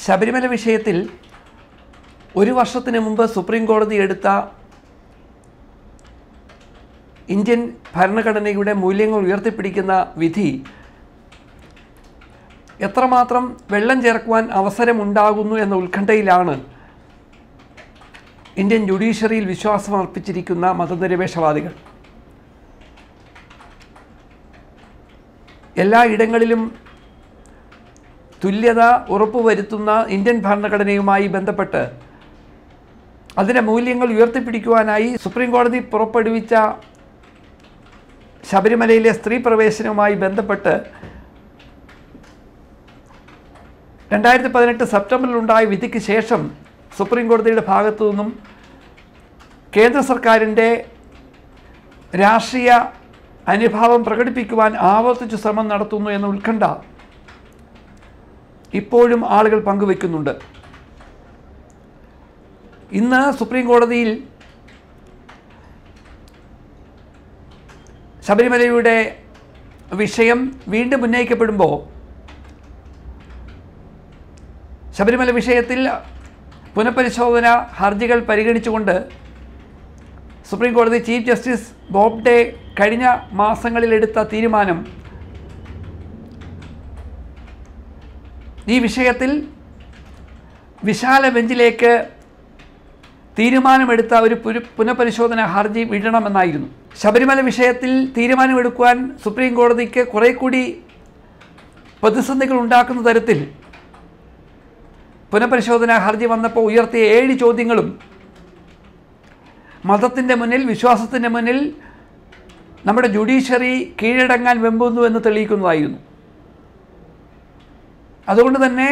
ശബരിമല വിഷയത്തിൽ ഒരു വർഷത്തിന് മുമ്പ് സുപ്രീം കോടതി എടുത്ത ഇന്ത്യൻ ഭരണഘടനയുടെ മൂല്യങ്ങൾ ഉയർത്തിപ്പിടിക്കുന്ന വിധി എത്രമാത്രം വെള്ളം ചേർക്കുവാൻ അവസരമുണ്ടാകുന്നു എന്ന ഉത്കണ്ഠയിലാണ് ഇന്ത്യൻ ജുഡീഷ്യറിയിൽ വിശ്വാസം അർപ്പിച്ചിരിക്കുന്ന മതനിരപേക്ഷവാദികൾ എല്ലാ ഇടങ്ങളിലും തുല്യത ഉറപ്പുവരുത്തുന്ന ഇന്ത്യൻ ഭരണഘടനയുമായി ബന്ധപ്പെട്ട് അതിൻ്റെ മൂല്യങ്ങൾ ഉയർത്തിപ്പിടിക്കുവാനായി സുപ്രീം കോടതി പുറപ്പെടുവിച്ച ശബരിമലയിലെ സ്ത്രീ പ്രവേശനവുമായി ബന്ധപ്പെട്ട് രണ്ടായിരത്തി പതിനെട്ട് സെപ്റ്റംബറിലുണ്ടായ വിധിക്ക് ശേഷം സുപ്രീം കോടതിയുടെ ഭാഗത്തു നിന്നും കേന്ദ്ര സർക്കാരിൻ്റെ രാഷ്ട്രീയ അനുഭാവം പ്രകടിപ്പിക്കുവാൻ ആവർത്തിച്ച് ശ്രമം നടത്തുന്നു എന്ന ഉത്കണ്ഠ ഇപ്പോഴും ആളുകൾ പങ്കുവെക്കുന്നുണ്ട് ഇന്ന് സുപ്രീം കോടതിയിൽ ശബരിമലയുടെ വിഷയം വീണ്ടും ഉന്നയിക്കപ്പെടുമ്പോൾ ശബരിമല വിഷയത്തിൽ പുനഃപരിശോധന ഹർജികൾ പരിഗണിച്ചുകൊണ്ട് സുപ്രീം കോടതി ചീഫ് ജസ്റ്റിസ് ബോബ്ഡെ കഴിഞ്ഞ മാസങ്ങളിലെടുത്ത തീരുമാനം ഈ വിഷയത്തിൽ വിശാല ബെഞ്ചിലേക്ക് തീരുമാനമെടുത്ത ഒരു പുരു പുനഃപരിശോധന ഹർജി വിടണമെന്നായിരുന്നു ശബരിമല വിഷയത്തിൽ തീരുമാനമെടുക്കുവാൻ സുപ്രീം കോടതിക്ക് കുറേ കൂടി പ്രതിസന്ധികൾ ഉണ്ടാക്കുന്ന തരത്തിൽ പുനഃപരിശോധന ഹർജി വന്നപ്പോൾ ഉയർത്തിയ ഏഴ് ചോദ്യങ്ങളും മതത്തിൻ്റെ മുന്നിൽ വിശ്വാസത്തിൻ്റെ മുന്നിൽ നമ്മുടെ ജുഡീഷ്യറി കീഴടങ്ങാൻ വെമ്പുന്നു എന്ന് തെളിയിക്കുന്നതായിരുന്നു അതുകൊണ്ട് തന്നെ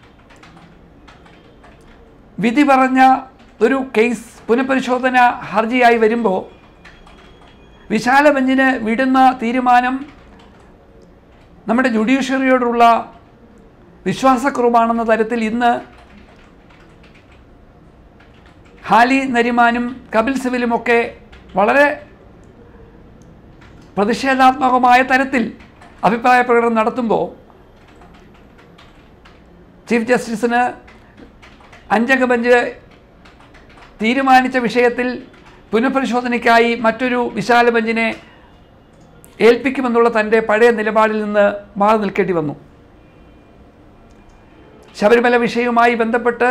വിധി പറഞ്ഞ ഒരു കേസ് പുനഃപരിശോധന ഹർജിയായി വരുമ്പോൾ വിശാല ബെഞ്ചിന് വിടുന്ന തീരുമാനം നമ്മുടെ ജുഡീഷ്യറിയോടുള്ള വിശ്വാസക്കുറവാണെന്ന തരത്തിൽ ഇന്ന് ഹാലി നരിമാനും കപിൽ സിബിലുമൊക്കെ വളരെ പ്രതിഷേധാത്മകമായ തരത്തിൽ അഭിപ്രായ പ്രകടനം നടത്തുമ്പോൾ ചീഫ് ജസ്റ്റിസിന് അഞ്ചംഗ ബെഞ്ച് തീരുമാനിച്ച വിഷയത്തിൽ പുനഃപരിശോധനയ്ക്കായി മറ്റൊരു വിശാല ബെഞ്ചിനെ ഏൽപ്പിക്കുമെന്നുള്ള തൻ്റെ പഴയ നിലപാടിൽ നിന്ന് മാറി നിൽക്കേണ്ടി വന്നു ശബരിമല വിഷയവുമായി ബന്ധപ്പെട്ട്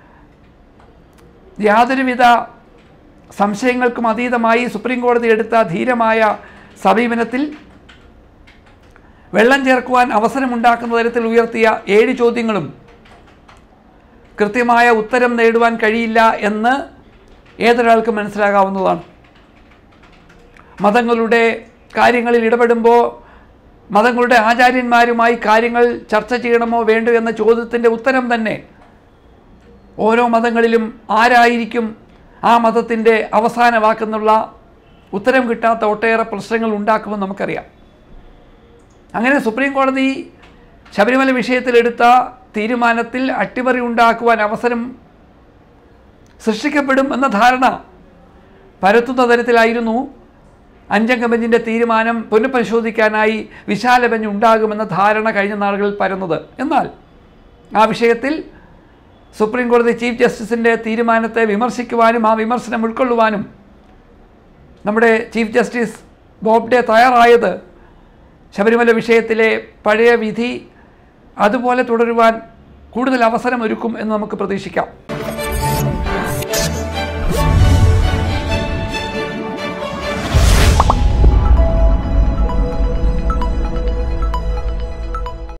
യാതൊരുവിധ സംശയങ്ങൾക്കും അതീതമായി സുപ്രീം കോടതി എടുത്ത ധീരമായ സമീപനത്തിൽ വെള്ളം ചേർക്കുവാൻ അവസരമുണ്ടാക്കുന്ന തരത്തിൽ ഉയർത്തിയ ഏഴ് ചോദ്യങ്ങളും കൃത്യമായ ഉത്തരം നേടുവാൻ കഴിയില്ല എന്ന് ഏതൊരാൾക്ക് മനസ്സിലാകാവുന്നതാണ് മതങ്ങളുടെ കാര്യങ്ങളിൽ ഇടപെടുമ്പോൾ മതങ്ങളുടെ ആചാര്യന്മാരുമായി കാര്യങ്ങൾ ചർച്ച ചെയ്യണമോ വേണ്ടോ എന്ന ചോദ്യത്തിൻ്റെ ഉത്തരം തന്നെ ഓരോ മതങ്ങളിലും ആരായിരിക്കും ആ മതത്തിൻ്റെ അവസാന വാക്കെന്നുള്ള ഉത്തരം കിട്ടാത്ത ഒട്ടേറെ പ്രശ്നങ്ങൾ ഉണ്ടാക്കുമെന്ന് നമുക്കറിയാം അങ്ങനെ സുപ്രീം കോടതി ശബരിമല വിഷയത്തിലെടുത്ത തീരുമാനത്തിൽ അട്ടിമറി ഉണ്ടാക്കുവാൻ അവസരം സൃഷ്ടിക്കപ്പെടും എന്ന ധാരണ പരത്തുന്ന തരത്തിലായിരുന്നു അഞ്ചംഗ ബെഞ്ചിൻ്റെ തീരുമാനം പുനഃപരിശോധിക്കാനായി വിശാല ബെഞ്ച് ഉണ്ടാകുമെന്ന ധാരണ കഴിഞ്ഞ നാളുകളിൽ പരന്നത് എന്നാൽ ആ വിഷയത്തിൽ സുപ്രീം കോടതി ചീഫ് ജസ്റ്റിസിൻ്റെ തീരുമാനത്തെ വിമർശിക്കുവാനും ആ വിമർശനം ഉൾക്കൊള്ളുവാനും നമ്മുടെ ചീഫ് ജസ്റ്റിസ് ബോബ്ഡെ തയ്യാറായത് ശബരിമല വിഷയത്തിലെ പഴയ വിധി അതുപോലെ തുടരുവാൻ കൂടുതൽ അവസരമൊരുക്കും എന്ന് നമുക്ക് പ്രതീക്ഷിക്കാം